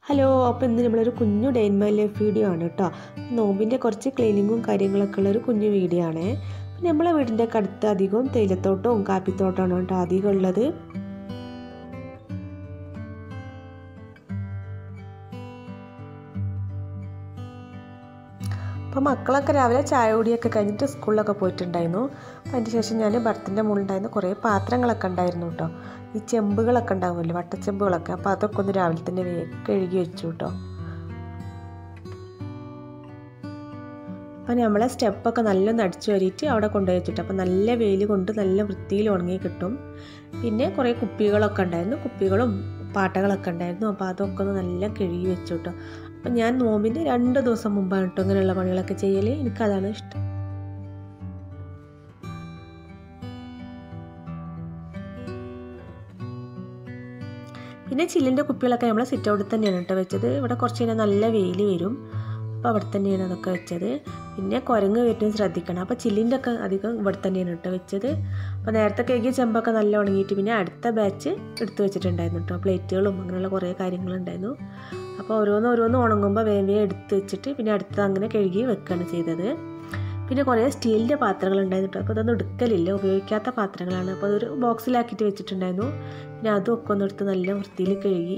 hello അപ്പോൾ ഇന്ന് നമ്മളൊരു കുഞ്ഞു day in my life video ആണ് കേട്ടോ നോമ്പിൻ്റെ കുറച്ച് ക്ലീനിങ്ങും കാര്യങ്ങളൊക്കെ ഉള്ളൊരു കുഞ്ഞു വീഡിയോ ആണ് പിന്നെ നമ്മളെ വീടിൻ്റെ ഒക്കെ അടുത്ത് അധികവും തേയിലത്തോട്ടവും കാപ്പിത്തോട്ടമാണ് കേട്ടോ അധികം ഉള്ളത് അപ്പോൾ മക്കളൊക്കെ രാവിലെ ചായ കുടിയൊക്കെ കഴിഞ്ഞിട്ട് സ്കൂളിലൊക്കെ പോയിട്ടുണ്ടായിരുന്നു അപ്പോൾ അതിന് ശേഷം ഞാൻ ഭർത്തിൻ്റെ മുകളിലുണ്ടായിരുന്ന കുറേ പാത്രങ്ങളൊക്കെ ഉണ്ടായിരുന്നു കേട്ടോ ഈ ചെമ്പുകളൊക്കെ ഉണ്ടാവുമല്ലോ വട്ടച്ചെമ്പുകളൊക്കെ അപ്പോൾ അതൊക്കെ ഒന്ന് രാവിലെ തന്നെ വേ- കഴുകി വെച്ചു കേട്ടോ അപ്പോൾ നമ്മളെ സ്റ്റെപ്പൊക്കെ നല്ലൊന്ന് അടിച്ചു വരിയിട്ട് അവിടെ കൊണ്ടുപോയി വെച്ചിട്ട് അപ്പോൾ നല്ല വെയിൽ കൊണ്ട് നല്ല വൃത്തിയിൽ ഉണങ്ങി കിട്ടും പിന്നെ കുറേ കുപ്പികളൊക്കെ ഉണ്ടായിരുന്നു കുപ്പികളും പാട്ടകളൊക്കെ ഉണ്ടായിരുന്നു അപ്പോൾ അതൊക്കെ ഒന്ന് നല്ല കഴുകി വെച്ചു കേട്ടോ അപ്പം ഞാൻ നോമ്പിൻ്റെ രണ്ട് ദിവസം മുമ്പാണ് കേട്ടോ ഇങ്ങനെയുള്ള പണികളൊക്കെ ചെയ്യൽ എനിക്കതാണ് ഇഷ്ടം പിന്നെ ചില്ലിൻ്റെ കുപ്പികളൊക്കെ നമ്മൾ സിറ്റ് ഔട്ടിൽ തന്നെയാണ് കേട്ടോ വെച്ചത് ഇവിടെ കുറച്ച് കഴിഞ്ഞാൽ നല്ല വെയിൽ വരും അപ്പോൾ അവിടെ തന്നെയാണ് അതൊക്കെ വെച്ചത് പിന്നെ കുരങ്ങ് വരുന്നത് ശ്രദ്ധിക്കണം അപ്പോൾ ചില്ലിൻ്റെ ഒക്കെ അധികം ഇവിടെ തന്നെയാണ് കേട്ടോ വെച്ചത് അപ്പോൾ നേരത്തെ കേക്കിയ ചെമ്പൊക്കെ നല്ല ഉണങ്ങിയിട്ട് പിന്നെ അടുത്ത ബാച്ച് എടുത്ത് വെച്ചിട്ടുണ്ടായിരുന്നു കേട്ടോ പ്ലേറ്റുകളും അങ്ങനെയുള്ള കുറേ കാര്യങ്ങളുണ്ടായിരുന്നു അപ്പോൾ ഓരോന്ന് ഓരോന്ന് ഉണങ്ങുമ്പോൾ വേഗം വേഗം എടുത്ത് വെച്ചിട്ട് പിന്നെ അടുത്ത് അങ്ങനെ കഴുകി വെക്കുകയാണ് ചെയ്തത് പിന്നെ കുറേ സ്റ്റീലിൻ്റെ പാത്രങ്ങൾ ഉണ്ടായിരുന്നു കേട്ടോ അപ്പോൾ അതൊന്നും എടുക്കലില്ല ഉപയോഗിക്കാത്ത പാത്രങ്ങളാണ് അപ്പോൾ അതൊരു ബോക്സിലാക്കിയിട്ട് വെച്ചിട്ടുണ്ടായിരുന്നു പിന്നെ അതും ഒക്കെ ഒന്ന് എടുത്ത് നല്ല വൃത്തിയിൽ കഴുകി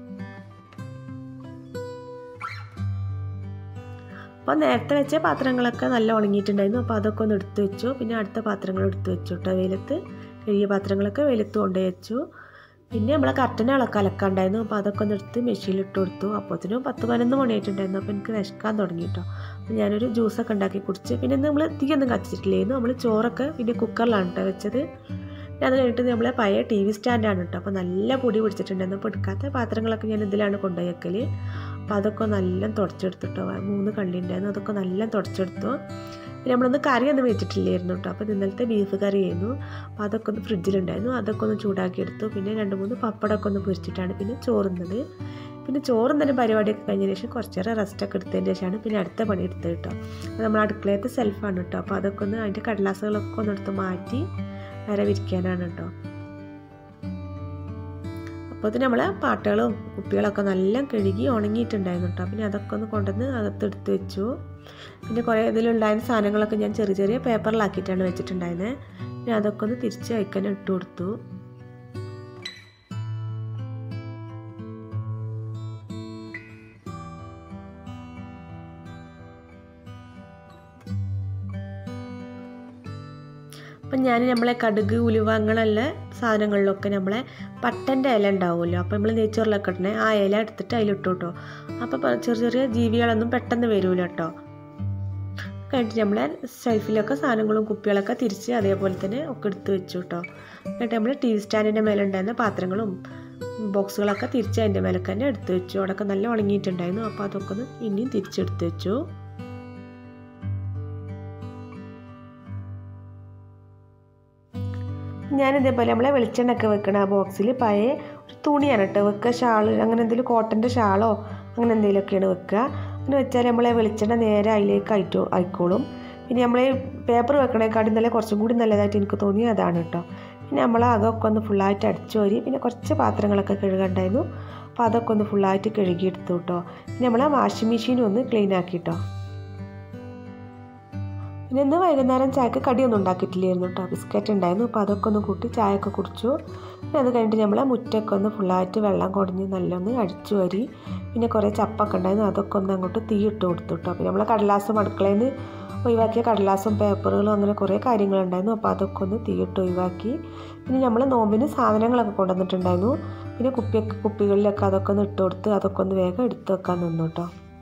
അപ്പോൾ നേരത്തെ വെച്ച പാത്രങ്ങളൊക്കെ നല്ല ഉണങ്ങിയിട്ടുണ്ടായിരുന്നു അപ്പോൾ അതൊക്കെ ഒന്ന് എടുത്ത് വെച്ചു പിന്നെ അടുത്ത പാത്രങ്ങൾ എടുത്ത് വെച്ചു കേട്ടോ വെയിലത്ത് കഴുകിയ പാത്രങ്ങളൊക്കെ വെയിലത്ത് കൊണ്ടുപോയി വെച്ചു പിന്നെ നമ്മളെ കർട്ടനുകളൊക്കെ അലക്കാണ്ടായിരുന്നു അപ്പോൾ അതൊക്കെ ഒന്ന് എടുത്ത് മെഷീനിൽ ഇട്ട് കൊടുത്തു അപ്പോഴത്തേനും പത്ത് പതിനൊന്ന് മണിയായിട്ടുണ്ടായിരുന്നു അപ്പോൾ എനിക്ക് വിശക്കാൻ തുടങ്ങി കേട്ടോ അപ്പോൾ ഞാനൊരു ജ്യൂസൊക്കെ ഉണ്ടാക്കി കുടിച്ച് പിന്നെ നമ്മൾ തീയൊന്നും കത്തിച്ചിട്ടില്ലായിരുന്നു നമ്മൾ ചോറൊക്കെ പിന്നെ കുക്കറിലാണ് കേട്ടോ വെച്ചത് പിന്നെ അത് കഴിഞ്ഞിട്ട് നമ്മളെ പഴയ ടി വി സ്റ്റാൻഡാണ് കേട്ടോ അപ്പോൾ നല്ല പൊടി പിടിച്ചിട്ടുണ്ടായിരുന്നു അപ്പോൾ എടുക്കാത്ത പാത്രങ്ങളൊക്കെ ഞാൻ ഇതിലാണ് കൊണ്ടുപോയി വെക്കൽ അപ്പോൾ അതൊക്കെ നല്ല തുടച്ചെടുത്തിട്ടോ മൂന്ന് കള്ളി ഉണ്ടായിരുന്നു അതൊക്കെ നല്ല തുടച്ചെടുത്തു പിന്നെ നമ്മളൊന്ന് കറിയൊന്നും വെച്ചിട്ടില്ലായിരുന്നു കേട്ടോ അപ്പോൾ ഇന്നലത്തെ ബീഫ് കറി ആയിരുന്നു അപ്പോൾ അതൊക്കെ ഒന്ന് ഫ്രിഡ്ജിലുണ്ടായിരുന്നു അതൊക്കെ ഒന്ന് ചൂടാക്കി എടുത്തു പിന്നെ രണ്ട് മൂന്ന് പപ്പടമൊക്കെ ഒന്ന് പൊരിച്ചിട്ടാണ് പിന്നെ ചോറുന്നത് പിന്നെ ചോറും തന്നെ പരിപാടിയൊക്കെ കഴിഞ്ഞതിന് ശേഷം കുറച്ച് നേരം റെസ്റ്റൊക്കെ എടുത്തതിന് ശേഷമാണ് പിന്നെ അടുത്ത പണി എടുത്തത് കേട്ടോ അപ്പോൾ നമ്മൾ അടുക്കളയത്തെ സെൽഫാണ് കേട്ടോ അപ്പോൾ അതൊക്കെ ഒന്ന് അതിൻ്റെ കടലാസുകളൊക്കെ ഒന്ന് എടുത്ത് മാറ്റി വരെ വിരിക്കാനാണ് കേട്ടോ അപ്പോൾ ഇത് നമ്മൾ പാട്ടുകളും കുപ്പികളൊക്കെ നല്ല കഴുകി ഉണങ്ങിയിട്ടുണ്ടായിരുന്നു കേട്ടോ പിന്നെ അതൊക്കെ ഒന്ന് കൊണ്ടുവന്ന് അകത്തെടുത്ത് വെച്ചു പിന്നെ കുറേ ഇതിലുണ്ടായിരുന്ന സാധനങ്ങളൊക്കെ ഞാൻ ചെറിയ ചെറിയ പേപ്പറിലാക്കിയിട്ടാണ് വെച്ചിട്ടുണ്ടായിരുന്നത് പിന്നെ അതൊക്കെ ഒന്ന് തിരിച്ച് വയ്ക്കാൻ ഇട്ട് കൊടുത്തു അപ്പം ഞാൻ നമ്മളെ കടുക് ഉലുവ അങ്ങനെയുള്ള സാധനങ്ങളിലൊക്കെ നമ്മളെ പട്ടൻ്റെ ഇല ഉണ്ടാവുമല്ലോ അപ്പോൾ നമ്മൾ നെയ്ച്ചോറിലൊക്കെ ഇടണേ ആ ഇല എടുത്തിട്ട് അതിലിട്ടു കേട്ടോ അപ്പോൾ പ- ചെറിയ ചെറിയ ജീവികളൊന്നും പെട്ടെന്ന് വരൂല കേട്ടോ കഴിഞ്ഞിട്ട് നമ്മളെ ഷെൽഫിലൊക്കെ സാധനങ്ങളും കുപ്പികളൊക്കെ തിരിച്ച് അതേപോലെ തന്നെ ഒക്കെ എടുത്ത് വെച്ചു കേട്ടോ എന്നിട്ട് നമ്മൾ ടി വി സ്റ്റാൻഡിൻ്റെ മേലെ ഉണ്ടായിരുന്ന പാത്രങ്ങളും ബോക്സുകളൊക്കെ തിരിച്ച് അതിൻ്റെ മേലൊക്കെ തന്നെ എടുത്ത് വെച്ചു അവിടെയൊക്കെ നല്ല ഉണങ്ങിയിട്ടുണ്ടായിരുന്നു അപ്പോൾ അതൊക്കെ ഒന്ന് ഇനിയും തിരിച്ചെടുത്ത് വെച്ചു ഞാൻ ഇതേപോലെ നമ്മളെ വെളിച്ചെണ്ണയൊക്കെ വെക്കണ ആ ബോക്സിൽ പഴയ ഒരു തുണിയാണ് കേട്ടോ വെക്കുക ഷാള് അങ്ങനെ എന്തെങ്കിലും കോട്ടൻ്റെ ഷാളോ അങ്ങനെ എന്തെങ്കിലുമൊക്കെയാണ് വെക്കുക അങ്ങനെ വെച്ചാൽ നമ്മളെ വെളിച്ചെണ്ണ നേരെ അതിലേക്ക് ആയിട്ടോ ആയിക്കോളും പിന്നെ നമ്മളെ പേപ്പർ വെക്കണേക്കാട്ടും നല്ല കുറച്ചും കൂടി നല്ലതായിട്ട് എനിക്ക് തോന്നി അതാണ് കേട്ടോ പിന്നെ നമ്മൾ അതൊക്കെ ഒന്ന് ഫുള്ളായിട്ട് അടിച്ചു വരി പിന്നെ കുറച്ച് പാത്രങ്ങളൊക്കെ കഴുകണ്ടായിരുന്നു അപ്പോൾ അതൊക്കെ ഒന്ന് ഫുള്ളായിട്ട് കഴുകിയെടുത്തു കേട്ടോ പിന്നെ നമ്മളെ വാഷിംഗ് മെഷീനും ഒന്ന് ക്ലീൻ ആക്കി കേട്ടോ പിന്നെ ഇന്ന് വൈകുന്നേരം ചായക്ക് കടിയൊന്നും ഉണ്ടാക്കിയിട്ടില്ലായിരുന്നു കേട്ടോ ബിസ്ക്കറ്റ് ഉണ്ടായിരുന്നു അപ്പോൾ അതൊക്കെ ഒന്ന് കൂട്ടി ചായയൊക്കെ കുടിച്ചു പിന്നെ അത് കഴിഞ്ഞിട്ട് നമ്മളെ മുറ്റൊക്കെ ഒന്ന് ഫുള്ളായിട്ട് വെള്ളം കുടഞ്ഞ് നല്ലൊന്ന് അടിച്ചു വരി പിന്നെ കുറേ ചപ്പൊക്കെ ഉണ്ടായിരുന്നു അതൊക്കെ ഒന്ന് അങ്ങോട്ട് തീ ഇട്ട് കൊടുത്തു കേട്ടോ പിന്നെ നമ്മളെ കടലാസും അടുക്കളയിൽ നിന്ന് ഒഴിവാക്കിയ കടലാസും പേപ്പറുകളും അങ്ങനെ കുറേ കാര്യങ്ങളുണ്ടായിരുന്നു അപ്പോൾ അതൊക്കെ ഒന്ന് തീയിട്ട് ഒഴിവാക്കി പിന്നെ നമ്മൾ നോമ്പിന് സാധനങ്ങളൊക്കെ കൊണ്ടുവന്നിട്ടുണ്ടായിരുന്നു പിന്നെ കുപ്പിയൊക്കെ കുപ്പികളിലൊക്കെ അതൊക്കെ ഒന്ന് ഇട്ട് കൊടുത്ത് അതൊക്കെ ഒന്ന് വേഗം എടുത്ത് വെക്കാൻ നിന്നു കേട്ടോ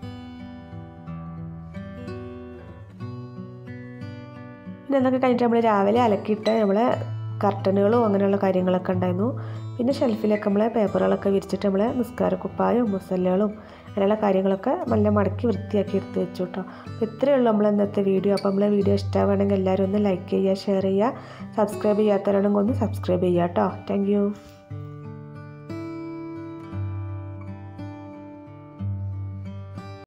പിന്നെ എന്നൊക്കെ കഴിഞ്ഞിട്ട് നമ്മൾ രാവിലെ അലക്കിയിട്ട് നമ്മളെ കർട്ടനുകളും അങ്ങനെയുള്ള കാര്യങ്ങളൊക്കെ ഉണ്ടായിരുന്നു പിന്നെ ഷെൽഫിലൊക്കെ നമ്മളെ പേപ്പറുകളൊക്കെ വിരിച്ചിട്ട് നമ്മളെ നിസ്കാരക്കുപ്പായും മുസല്ലകളും അങ്ങനെയുള്ള കാര്യങ്ങളൊക്കെ നല്ല മടക്കി വൃത്തിയാക്കി എടുത്ത് വെച്ചു കേട്ടോ അപ്പോൾ ഇത്രയേ ഉള്ളൂ നമ്മൾ ഇന്നത്തെ വീഡിയോ അപ്പോൾ നമ്മളെ വീഡിയോ ഇഷ്ടമാണെങ്കിൽ എല്ലാവരും ഒന്ന് ലൈക്ക് ചെയ്യുക ഷെയർ ചെയ്യുക സബ്സ്ക്രൈബ് ചെയ്യാത്തവരാണെങ്കിൽ ഒന്ന് സബ്സ്ക്രൈബ് ചെയ്യുക കേട്ടോ താങ്ക്